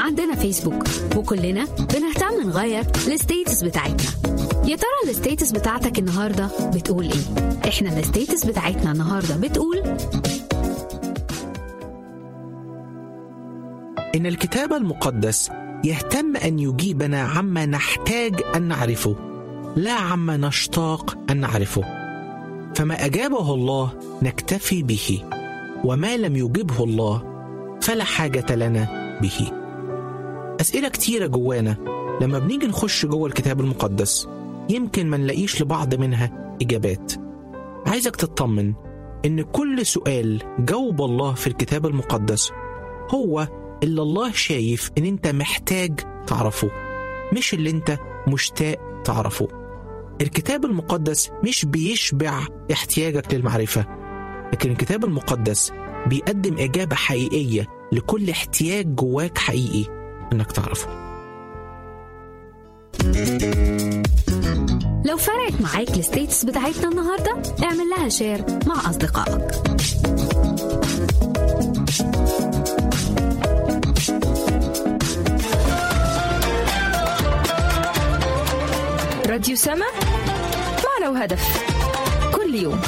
وعندنا فيسبوك وكلنا بنهتم نغير الستيتس بتاعتنا يا ترى الستيتس بتاعتك النهارده بتقول ايه احنا الستيتس بتاعتنا النهارده بتقول إن الكتاب المقدس يهتم أن يجيبنا عما نحتاج أن نعرفه لا عما نشتاق أن نعرفه فما أجابه الله نكتفي به وما لم يجبه الله فلا حاجة لنا به أسئلة كتيرة جوانا لما بنيجي نخش جوه الكتاب المقدس يمكن ما نلاقيش لبعض منها إجابات عايزك تطمن إن كل سؤال جاوب الله في الكتاب المقدس هو اللي الله شايف إن أنت محتاج تعرفه مش اللي أنت مشتاق تعرفه الكتاب المقدس مش بيشبع احتياجك للمعرفة لكن الكتاب المقدس بيقدم إجابة حقيقية لكل احتياج جواك حقيقي إنك تعرفه لو فرقت معاك الستيتس بتاعتنا النهارده اعمل لها شير مع اصدقائك راديو سما معنا وهدف كل يوم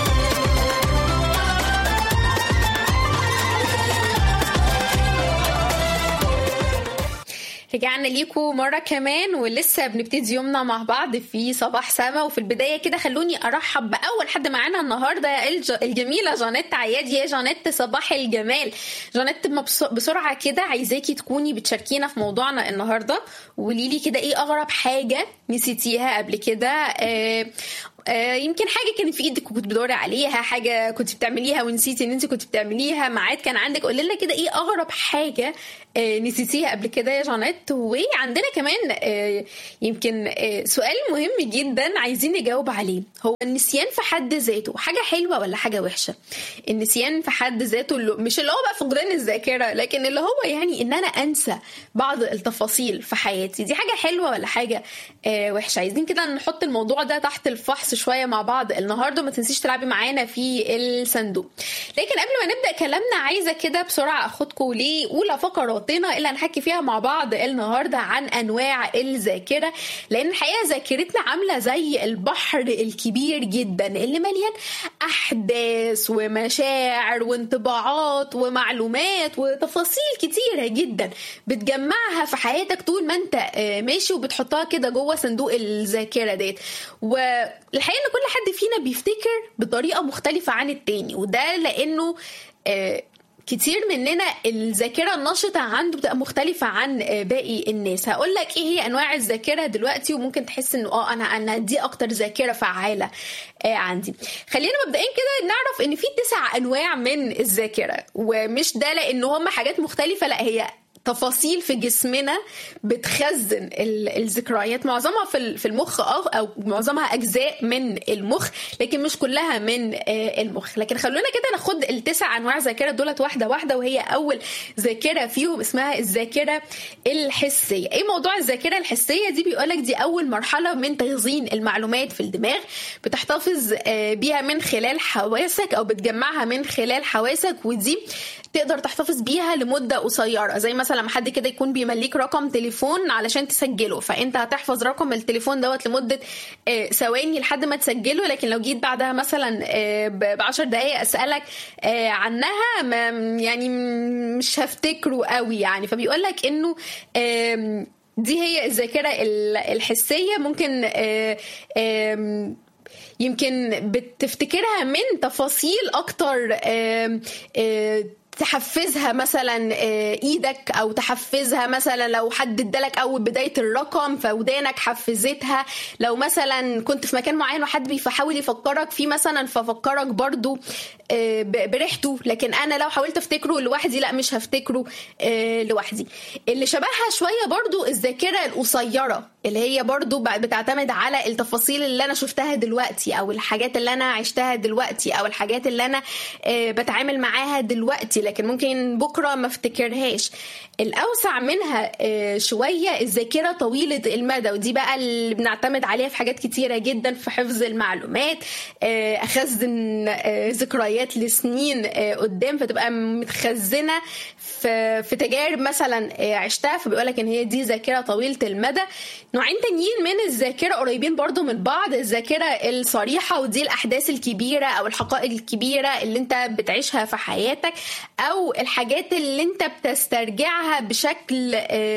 رجعنا ليكم مرة كمان ولسه بنبتدي يومنا مع بعض في صباح سما وفي البداية كده خلوني أرحب بأول حد معانا النهاردة الج... الجميلة جانيت عياد يا جانيت صباح الجمال جانيت مبس... بسرعة كده عايزاكي تكوني بتشاركينا في موضوعنا النهاردة وقولي لي كده إيه أغرب حاجة نسيتيها قبل كده آه... آه يمكن حاجه كانت في ايدك وكنت بتدوري عليها حاجه كنت بتعمليها ونسيتي ان انت كنت بتعمليها ميعاد كان عندك قولي لنا كده ايه اغرب حاجه آه نسيتيها قبل كده يا جانيت وعندنا كمان آه يمكن آه سؤال مهم جدا عايزين نجاوب عليه هو النسيان في حد ذاته حاجه حلوه ولا حاجه وحشه النسيان في حد ذاته اللي مش اللي هو بقى فقدان الذاكره لكن اللي هو يعني ان انا انسى بعض التفاصيل في حياتي دي حاجه حلوه ولا حاجه آه وحشه عايزين كده نحط الموضوع ده تحت الفحص شويه مع بعض النهارده ما تنسيش تلعبي معانا في الصندوق لكن قبل ما نبدا كلامنا عايزه كده بسرعه اخدكم لاولى فقراتنا اللي هنحكي فيها مع بعض النهارده عن انواع الذاكره لان الحقيقه ذاكرتنا عامله زي البحر الكبير جدا اللي مليان احداث ومشاعر وانطباعات ومعلومات وتفاصيل كتيره جدا بتجمعها في حياتك طول ما انت ماشي وبتحطها كده جوه صندوق الذاكره ديت والحقيقه ان كل حد فينا بيفتكر بطريقه مختلفه عن التاني وده لانه آه كتير مننا الذاكرة النشطة عنده بتبقى مختلفة عن باقي الناس هقول لك ايه هي انواع الذاكرة دلوقتي وممكن تحس انه اه انا انا دي اكتر ذاكرة فعالة آه عندي خلينا مبدئيا كده نعرف ان في تسع انواع من الذاكرة ومش ده لان هم حاجات مختلفة لا هي تفاصيل في جسمنا بتخزن الذكريات معظمها في في المخ اه او معظمها اجزاء من المخ لكن مش كلها من المخ لكن خلونا كده ناخد التسع انواع ذاكره دولت واحده واحده وهي اول ذاكره فيهم اسمها الذاكره الحسيه ايه موضوع الذاكره الحسيه دي بيقولك دي اول مرحله من تخزين المعلومات في الدماغ بتحتفظ بيها من خلال حواسك او بتجمعها من خلال حواسك ودي تقدر تحتفظ بيها لمده قصيره زي مثلا لما حد كده يكون بيمليك رقم تليفون علشان تسجله فانت هتحفظ رقم التليفون دوت لمده ثواني لحد ما تسجله لكن لو جيت بعدها مثلا ب 10 دقائق اسالك عنها ما يعني مش هفتكره قوي يعني فبيقول لك انه دي هي الذاكره الحسيه ممكن يمكن بتفتكرها من تفاصيل اكتر تحفزها مثلا ايدك او تحفزها مثلا لو حد ادالك اول بدايه الرقم فودانك حفزتها لو مثلا كنت في مكان معين وحد بيحاول يفكرك فيه مثلا ففكرك برضو بريحته لكن انا لو حاولت افتكره لوحدي لا مش هفتكره لوحدي اللي شبهها شويه برضو الذاكره القصيره اللي هي برضو بتعتمد على التفاصيل اللي انا شفتها دلوقتي او الحاجات اللي انا عشتها دلوقتي او الحاجات اللي انا بتعامل معاها دلوقتي لكن ممكن بكره ما افتكرهاش الاوسع منها شويه الذاكره طويله المدى ودي بقى اللي بنعتمد عليها في حاجات كتيره جدا في حفظ المعلومات اخزن ذكريات لسنين قدام فتبقى متخزنه في في تجارب مثلا عشتها فبيقول لك ان هي دي ذاكره طويله المدى نوعين تانيين من الذاكره قريبين برضو من بعض الذاكره الصريحه ودي الاحداث الكبيره او الحقائق الكبيره اللي انت بتعيشها في حياتك او الحاجات اللي انت بتسترجعها بشكل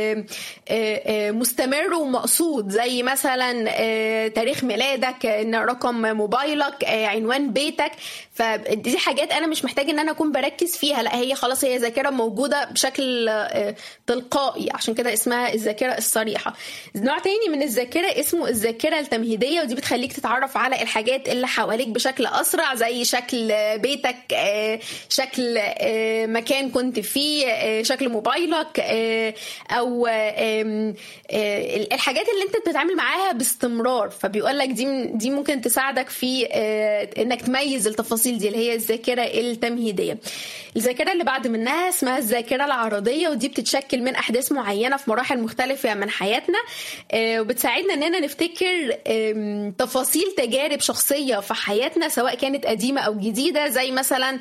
مستمر ومقصود زي مثلا تاريخ ميلادك رقم موبايلك عنوان بيتك فدي حاجات انا مش محتاج ان انا اكون بركز فيها لا هي خلاص هي ذاكره موجوده بشكل تلقائي عشان كده اسمها الذاكره الصريحه نوع تاني من الذاكره اسمه الذاكره التمهيديه ودي بتخليك تتعرف على الحاجات اللي حواليك بشكل اسرع زي شكل بيتك شكل مكان كنت فيه شكل موبايلك او الحاجات اللي انت بتتعامل معاها باستمرار فبيقول لك دي دي ممكن تساعدك في انك تميز التفاصيل دي اللي هي الذاكره التمهيديه الذاكره اللي بعد منها اسمها الذاكره العرضيه ودي بتتشكل من احداث معينه في مراحل مختلفه من حياتنا وبتساعدنا اننا نفتكر تفاصيل تجارب شخصيه في حياتنا سواء كانت قديمه او جديده زي مثلا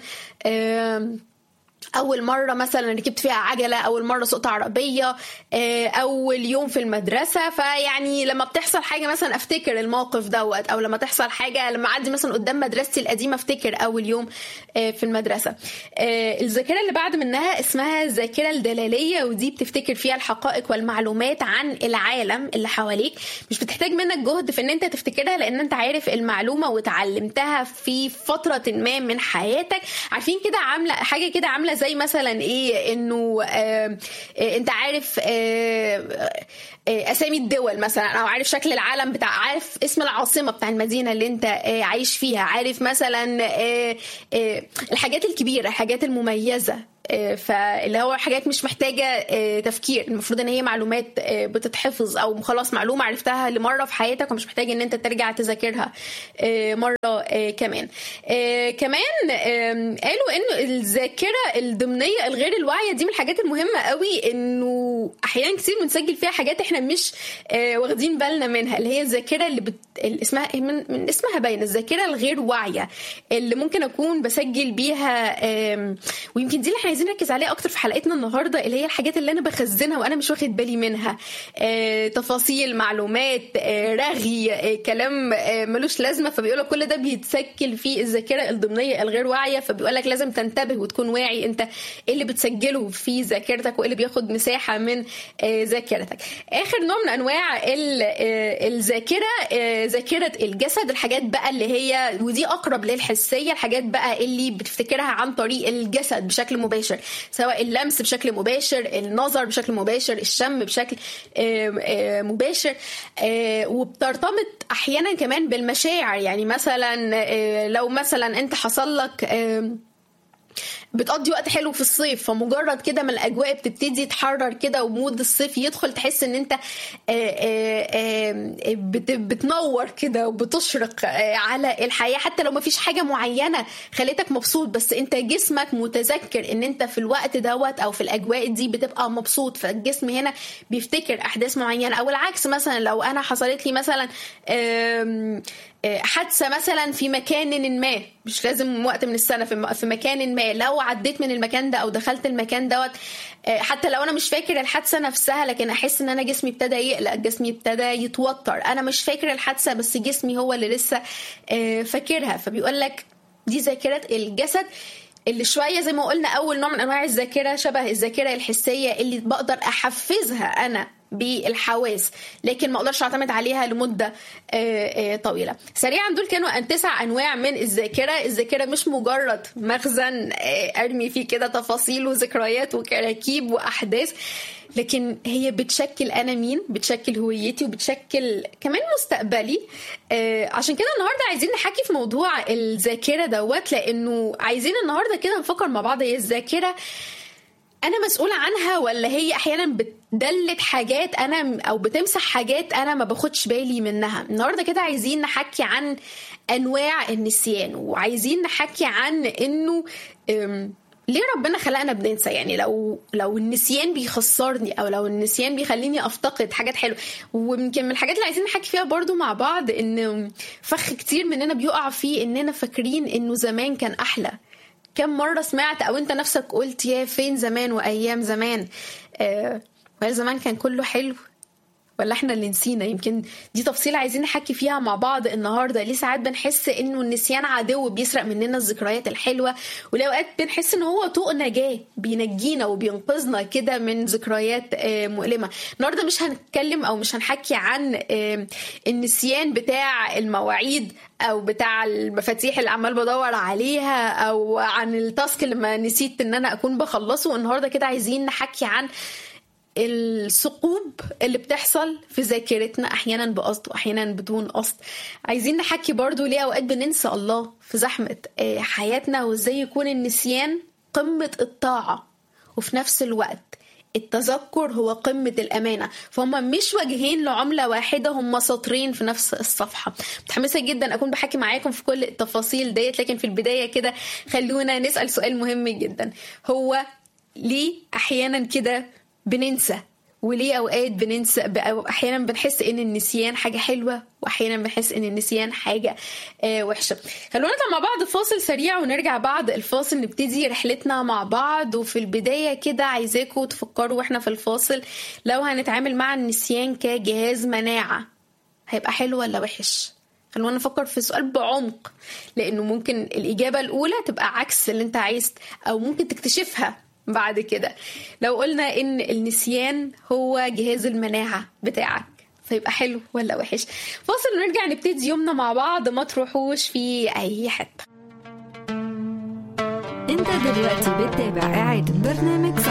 اول مره مثلا ركبت فيها عجله اول مره سقت عربيه اول يوم في المدرسه فيعني لما بتحصل حاجه مثلا افتكر الموقف دوت او لما تحصل حاجه لما اعدي مثلا قدام مدرستي القديمه افتكر اول يوم في المدرسه الذاكره اللي بعد منها اسمها الذاكره الدلاليه ودي بتفتكر فيها الحقائق والمعلومات عن العالم اللي حواليك مش بتحتاج منك جهد في ان انت تفتكرها لان انت عارف المعلومه وتعلمتها في فتره ما من حياتك عارفين كده عامله حاجه كده عامله زي مثلا ايه انه آه آه انت عارف آه اسامي الدول مثلا او عارف شكل العالم بتاع عارف اسم العاصمه بتاع المدينه اللي انت عايش فيها عارف مثلا الحاجات الكبيره الحاجات المميزه فاللي هو حاجات مش محتاجة تفكير المفروض ان هي معلومات بتتحفظ او خلاص معلومة عرفتها لمرة في حياتك ومش محتاج ان انت ترجع تذاكرها مرة كمان كمان قالوا انه الذاكرة الضمنية الغير الواعية دي من الحاجات المهمة قوي انه احيانا كتير بنسجل فيها حاجات احنا مش واخدين بالنا منها اللي هي الذاكرة اللي, بت... اللي اسمها من... من اسمها باين الذاكرة الغير واعية اللي ممكن اكون بسجل بيها ويمكن دي اللي احنا عايزين نركز عليها اكتر في حلقتنا النهارده اللي هي الحاجات اللي انا بخزنها وانا مش واخد بالي منها آه، تفاصيل معلومات آه، رغي آه، كلام آه، ملوش لازمه فبيقول لك كل ده بيتسجل في الذاكره الضمنيه الغير واعيه فبيقول لك لازم تنتبه وتكون واعي انت ايه اللي بتسجله في ذاكرتك وايه اللي بياخد مساحه من آه، ذاكرتك اخر نوع من انواع ال- آه، الذاكره آه، ذاكره الجسد الحاجات بقى اللي هي ودي اقرب للحسيه الحاجات بقى اللي بتفتكرها عن طريق الجسد بشكل مباشر سواء اللمس بشكل مباشر النظر بشكل مباشر الشم بشكل آه، آه، مباشر آه، وبترتبط احيانا كمان بالمشاعر يعني مثلا آه، لو مثلا انت حصل لك آم، بتقضي وقت حلو في الصيف فمجرد كده ما الاجواء بتبتدي تحرر كده ومود الصيف يدخل تحس ان انت آه، آه، آه، بت- بتنور كده وبتشرق آه، على الحياه حتى لو ما فيش حاجه معينه خليتك مبسوط بس انت جسمك متذكر ان انت في الوقت دوت او في الاجواء دي بتبقى مبسوط فالجسم هنا بيفتكر احداث معينه او العكس مثلا لو انا حصلت لي مثلا آم، آه، حادثه مثلا في مكان ما مش لازم وقت من السنه في م- في مكان ما لو عديت من المكان ده او دخلت المكان دوت آه، حتى لو انا مش فاكر الحادثه نفسها لكن احس ان انا جسمي ابتدى يقلق جسمي ابتدى يتوتر انا مش فاكر الحادثه بس جسمي هو اللي لسه آه، فاكرها فبيقول لك دي ذاكره الجسد اللي شويه زي ما قلنا اول نوع من انواع الذاكره شبه الذاكره الحسيه اللي بقدر احفزها انا بالحواس لكن ما اقدرش اعتمد عليها لمده آه، آه، طويله سريعا دول كانوا ان تسع انواع من الذاكره الذاكره مش مجرد مخزن آه، ارمي فيه كده تفاصيل وذكريات وكراكيب واحداث لكن هي بتشكل انا مين بتشكل هويتي وبتشكل كمان مستقبلي آه، عشان كده النهارده عايزين نحكي في موضوع الذاكره دوت لانه عايزين النهارده كده نفكر مع بعض هي الذاكره انا مسؤوله عنها ولا هي احيانا بتدلت حاجات انا او بتمسح حاجات انا ما باخدش بالي منها النهارده كده عايزين نحكي عن انواع النسيان وعايزين نحكي عن انه أم، ليه ربنا خلقنا بننسى يعني لو لو النسيان بيخسرني او لو النسيان بيخليني افتقد حاجات حلوه ويمكن من الحاجات اللي عايزين نحكي فيها برضو مع بعض ان فخ كتير مننا بيقع فيه اننا فاكرين انه زمان كان احلى كم مره سمعت او انت نفسك قلت يا فين زمان وايام زمان آه وهل زمان كان كله حلو ولا احنا اللي نسينا يمكن دي تفصيلة عايزين نحكي فيها مع بعض النهارده ليه ساعات بنحس انه النسيان عدو بيسرق مننا الذكريات الحلوه وليه اوقات بنحس ان هو طوق نجاه بينجينا وبينقذنا كده من ذكريات آه، مؤلمه النهارده مش هنتكلم او مش هنحكي عن آه، النسيان بتاع المواعيد او بتاع المفاتيح اللي عمال بدور عليها او عن التاسك اللي ما نسيت ان انا اكون بخلصه النهارده كده عايزين نحكي عن الثقوب اللي بتحصل في ذاكرتنا احيانا بقصد واحيانا بدون قصد عايزين نحكي برضو ليه اوقات بننسى الله في زحمه آه، حياتنا وازاي يكون النسيان قمه الطاعه وفي نفس الوقت التذكر هو قمة الأمانة فهم مش وجهين لعملة واحدة هم سطرين في نفس الصفحة متحمسة جدا أكون بحكي معاكم في كل التفاصيل ديت لكن في البداية كده خلونا نسأل سؤال مهم جدا هو ليه أحيانا كده بننسى وليه اوقات بننسى أو احيانا بنحس ان النسيان حاجه حلوه واحيانا بنحس ان النسيان حاجه آه وحشه خلونا نطلع مع بعض فاصل سريع ونرجع بعد الفاصل نبتدي رحلتنا مع بعض وفي البدايه كده عايزاكم تفكروا واحنا في الفاصل لو هنتعامل مع النسيان كجهاز مناعه هيبقى حلو ولا وحش خلونا نفكر في السؤال بعمق لانه ممكن الاجابه الاولى تبقى عكس اللي انت عايز او ممكن تكتشفها بعد كده لو قلنا ان النسيان هو جهاز المناعه بتاعك فيبقى حلو ولا وحش فاصل ونرجع نبتدي يومنا مع بعض ما تروحوش في اي حته انت دلوقتي بتتابع إعادة برنامج